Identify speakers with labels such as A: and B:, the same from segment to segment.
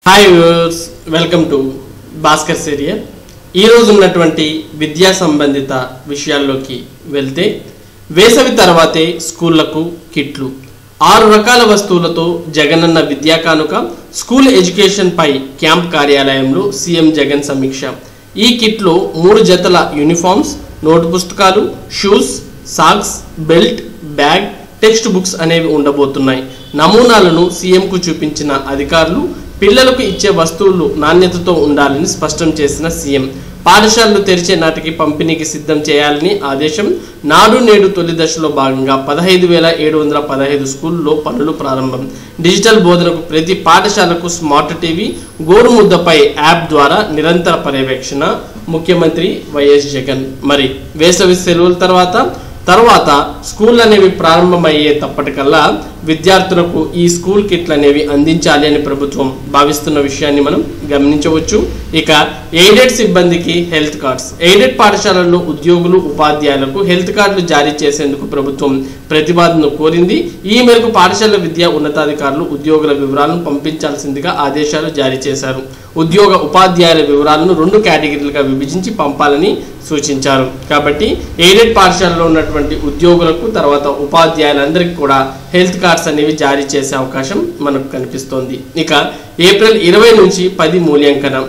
A: hi viewers welcome to Bhaskar serial ఈరోజు ఉన్నటువంటి విద్యా సంబంధిత విషయాల్లోకి వెళ్తే వేసవి తర్వాతే స్కూళ్లకు కిట్లు ఆరు రకాల వస్తువులతో జగనన్న విద్యా కానుక స్కూల్ ఎడ్యుకేషన్ పై క్యాంప్ కార్యాలయంలో సీఎం జగన్ సమీక్ష ఈ కిట్లో మూడు జతల యూనిఫామ్స్ నోటు పుస్తకాలు shoes socks belt bag text books అనేవి ఉండబోతున్నాయి నమూనాలను సీఎంకు చూపించిన అధికారులు పిల్లలకు ఇచ్చే వస్తువులు నాణ్యతతో ఉండాలని స్పష్టం చేసిన సీఎం పాఠశాలలు తెరిచే నాటికి పంపిణీకి సిద్ధం చేయాలని ఆదేశం నాడు నేడు తొలి దశలో భాగంగా పదహైదు వేల ఏడు వందల పదహైదు స్కూల్లో పనులు ప్రారంభం డిజిటల్ బోధనకు ప్రతి పాఠశాలకు స్మార్ట్ టీవీ గోరుముద్దపై యాప్ ద్వారా నిరంతర పర్యవేక్షణ ముఖ్యమంత్రి వైఎస్ జగన్ మరి వేసవి సెలవుల తర్వాత తర్వాత స్కూల్ అనేవి ప్రారంభమయ్యే తప్పటికల్లా విద్యార్థులకు ఈ స్కూల్ కిట్లు అనేవి అందించాలి అని ప్రభుత్వం భావిస్తున్న విషయాన్ని మనం గమనించవచ్చు ఇక ఎయిడెడ్ సిబ్బందికి హెల్త్ కార్డ్స్ ఎయిడెడ్ పాఠశాలల్లో ఉద్యోగులు ఉపాధ్యాయులకు హెల్త్ కార్డులు జారీ చేసేందుకు ప్రభుత్వం ప్రతిపాదన కోరింది ఈ మేరకు పాఠశాల విద్యా ఉన్నతాధికారులు ఉద్యోగుల వివరాలను పంపించాల్సిందిగా ఆదేశాలు జారీ చేశారు ఉద్యోగ ఉపాధ్యాయుల వివరాలను రెండు కేటగిరీలుగా విభజించి పంపాలని సూచించారు కాబట్టి ఎయిడెడ్ పాఠశాలలో ఉన్నటువంటి ఉద్యోగులకు తర్వాత ఉపాధ్యాయులందరికీ కూడా హెల్త్ కార్డ్స్ అనేవి జారీ చేసే అవకాశం మనకు కనిపిస్తోంది ఇక ఏప్రిల్ ఇరవై నుంచి పది మూల్యాంకనం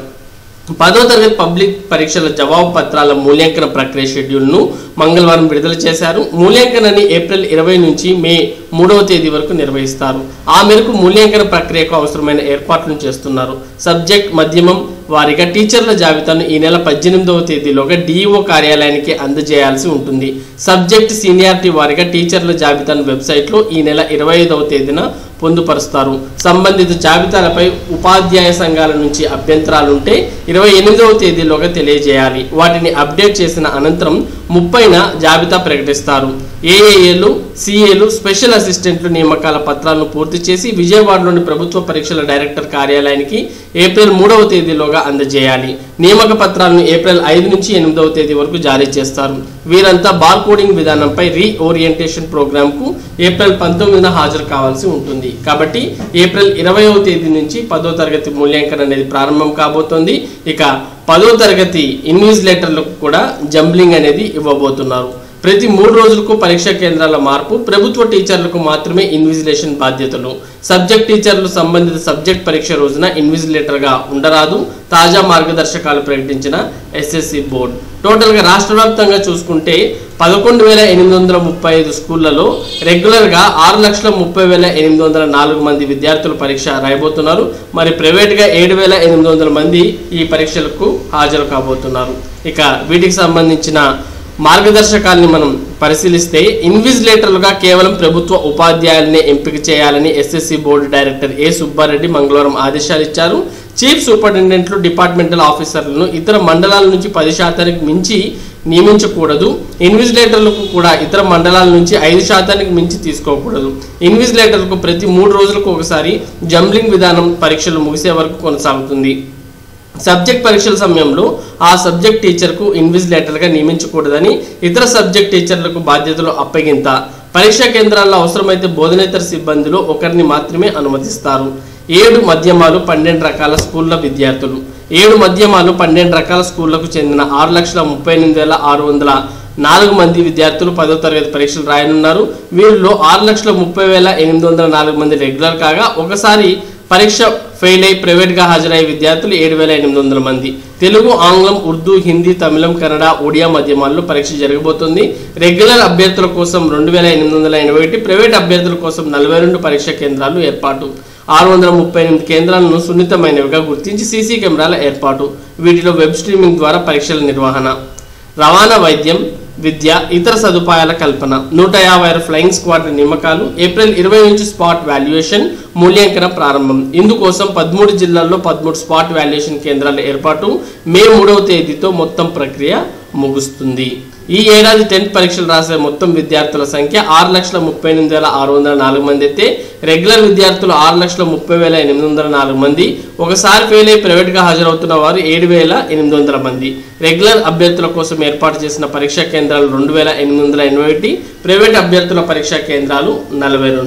A: పదో తరగతి పబ్లిక్ పరీక్షల జవాబు పత్రాల మూల్యాంకన ప్రక్రియ షెడ్యూల్ను మంగళవారం విడుదల చేశారు మూల్యాంకనాన్ని ఏప్రిల్ ఇరవై నుంచి మే మూడవ తేదీ వరకు నిర్వహిస్తారు ఆ మేరకు మూల్యాంకన ప్రక్రియకు అవసరమైన ఏర్పాట్లను చేస్తున్నారు సబ్జెక్ట్ మధ్యమం వారిగా టీచర్ల జాబితాను ఈ నెల పద్దెనిమిదవ తేదీలోగా డిఈఓ కార్యాలయానికి అందజేయాల్సి ఉంటుంది సబ్జెక్ట్ సీనియారిటీ వారిగా టీచర్ల జాబితాను వెబ్సైట్లో ఈ నెల ఇరవై ఐదవ తేదీన పొందుపరుస్తారు సంబంధిత జాబితాలపై ఉపాధ్యాయ సంఘాల నుంచి అభ్యంతరాలుంటే ఇరవై ఎనిమిదవ తేదీలోగా తెలియజేయాలి వాటిని అప్డేట్ చేసిన అనంతరం ముప్పైన జాబితా ప్రకటిస్తారు ఏఏఏలు సిఏలు స్పెషల్ అసిస్టెంట్లు నియామకాల పత్రాలను పూర్తి చేసి విజయవాడలోని ప్రభుత్వ పరీక్షల డైరెక్టర్ కార్యాలయానికి ఏప్రిల్ మూడవ తేదీలోగా అందజేయాలి నియామక పత్రాలను ఏప్రిల్ ఐదు నుంచి ఎనిమిదవ తేదీ వరకు జారీ చేస్తారు వీరంతా బార్ కోడింగ్ విధానంపై రీ ఓరియంటేషన్ ప్రోగ్రాంకు ఏప్రిల్ పంతొమ్మిదిన హాజరు కావాల్సి ఉంటుంది కాబట్టి ఏప్రిల్ ఇరవైవ తేదీ నుంచి పదో తరగతి మూల్యాంకనం అనేది ప్రారంభం కాబోతోంది ఇక పదో తరగతి ఇన్విజిలేటర్లకు కూడా జంబ్లింగ్ అనేది ఇవ్వబోతున్నారు ప్రతి మూడు రోజులకు పరీక్షా కేంద్రాల మార్పు ప్రభుత్వ టీచర్లకు మాత్రమే ఇన్విజిలేషన్ బాధ్యతలు సబ్జెక్ట్ టీచర్లు సంబంధిత సబ్జెక్ట్ పరీక్ష రోజున ఇన్విజిలేటర్గా ఉండరాదు తాజా మార్గదర్శకాలు ప్రకటించిన ఎస్ఎస్సి బోర్డు టోటల్గా రాష్ట్ర వ్యాప్తంగా చూసుకుంటే పదకొండు వేల ఎనిమిది వందల ముప్పై ఐదు స్కూళ్లలో రెగ్యులర్గా ఆరు లక్షల ముప్పై వేల ఎనిమిది వందల నాలుగు మంది విద్యార్థులు పరీక్ష రాయబోతున్నారు మరి ప్రైవేట్గా ఏడు వేల ఎనిమిది వందల మంది ఈ పరీక్షలకు హాజరు కాబోతున్నారు ఇక వీటికి సంబంధించిన మార్గదర్శకాల్ని మనం పరిశీలిస్తే ఇన్విజిలేటర్లుగా కేవలం ప్రభుత్వ ఉపాధ్యాయులనే ఎంపిక చేయాలని SSC board director A Subbareddy మంగళవారం ఆదేశాలు ఇచ్చారు చీఫ్ సూపరింటెండెంట్లు డిపార్ట్మెంటల్ ఆఫీసర్లను ఇతర మండలాల నుంచి పది శాతానికి మించి నియమించకూడదు ఇన్విజిలేటర్లకు కూడా ఇతర మండలాల నుంచి ఐదు శాతానికి మించి తీసుకోకూడదు ఇన్విజిలేటర్లకు ప్రతి మూడు రోజులకు ఒకసారి జంబ్లింగ్ విధానం పరీక్షలు ముగిసే వరకు కొనసాగుతుంది సబ్జెక్ట్ పరీక్షల సమయంలో ఆ సబ్జెక్ట్ టీచర్కు ఇన్విజిలేటర్గా నియమించకూడదని ఇతర సబ్జెక్ట్ టీచర్లకు బాధ్యతలు అప్పగింత పరీక్షా కేంద్రాల్లో అవసరమైతే బోధనేతర సిబ్బందిలో ఒకరిని మాత్రమే అనుమతిస్తారు ఏడు మధ్యమాలు పన్నెండు రకాల స్కూళ్ళ విద్యార్థులు ఏడు మధ్యమాలు పన్నెండు రకాల స్కూళ్లకు చెందిన ఆరు లక్షల ముప్పై ఎనిమిది వేల ఆరు వందల నాలుగు మంది విద్యార్థులు పదో తరగతి పరీక్షలు రాయనున్నారు వీరిలో ఆరు లక్షల ముప్పై వేల ఎనిమిది వందల నాలుగు మంది రెగ్యులర్ కాగా ఒకసారి పరీక్ష ఫెయిల్ అయి ప్రైవేట్గా హాజరయ్యే విద్యార్థులు ఏడు వేల ఎనిమిది వందల మంది తెలుగు ఆంగ్లం ఉర్దూ హిందీ తమిళం కన్నడ ఒడియా మాధ్యమాల్లో పరీక్ష జరగబోతుంది రెగ్యులర్ అభ్యర్థుల కోసం రెండు వేల ఎనిమిది వందల ఎనభై ఒకటి ప్రైవేట్ అభ్యర్థుల కోసం నలభై రెండు పరీక్ష కేంద్రాలు ఏర్పాటు ఆరు వందల ముప్పై ఎనిమిది కేంద్రాలను సున్నితమైనవిగా గుర్తించి సీసీ కెమెరాల ఏర్పాటు వీటిలో వెబ్ స్ట్రీమింగ్ ద్వారా పరీక్షల నిర్వహణ రవాణా వైద్యం విద్య ఇతర సదుపాయాల కల్పన నూట యాభై ఆరు ఫ్లయింగ్ స్క్వాడ్ నియామకాలు ఏప్రిల్ ఇరవై నుంచి స్పాట్ వాల్యుయేషన్ మూల్యాంకన ప్రారంభం ఇందుకోసం పదమూడు జిల్లాల్లో పదమూడు స్పాట్ వాల్యుయేషన్ కేంద్రాల ఏర్పాటు మే మూడవ తేదీతో మొత్తం ప్రక్రియ ముగుస్తుంది ఈ ఏడాది టెన్త్ పరీక్షలు రాసే మొత్తం విద్యార్థుల సంఖ్య ఆరు లక్షల ముప్పై ఎనిమిది వేల ఆరు వందల నాలుగు మంది అయితే రెగ్యులర్ విద్యార్థులు ఆరు లక్షల ముప్పై వేల ఎనిమిది వందల నాలుగు మంది ఒకసారి ఫెయిల్ అయి ప్రైవేట్గా హాజరవుతున్న వారు ఏడు వేల ఎనిమిది వందల మంది రెగ్యులర్ అభ్యర్థుల కోసం ఏర్పాటు చేసిన పరీక్షా కేంద్రాలు రెండు వేల ఎనిమిది వందల ఎనభై ఒకటి ప్రైవేట్ అభ్యర్థుల పరీక్షా కేంద్రాలు నలభై రెండు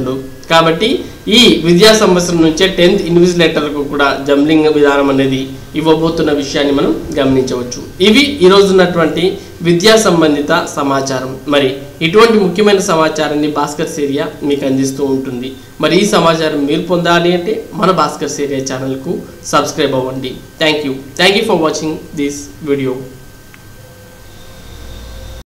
A: కాబట్టి ఈ విద్యా సంవత్సరం నుంచే టెన్త్ ఇన్విజిలేటర్లకు కూడా జంబ్లింగ్ విధానం అనేది ఇవ్వబోతున్న విషయాన్ని మనం గమనించవచ్చు ఇవి ఈరోజు ఉన్నటువంటి విద్యా సంబంధిత సమాచారం మరి ఇటువంటి ముఖ్యమైన సమాచారాన్ని భాస్కర్ సేరియా మీకు అందిస్తూ ఉంటుంది మరి ఈ సమాచారం మీరు పొందాలి అంటే మన భాస్కర్ సేరియా ఛానల్కు సబ్స్క్రైబ్ అవ్వండి thank you thank you for watching this video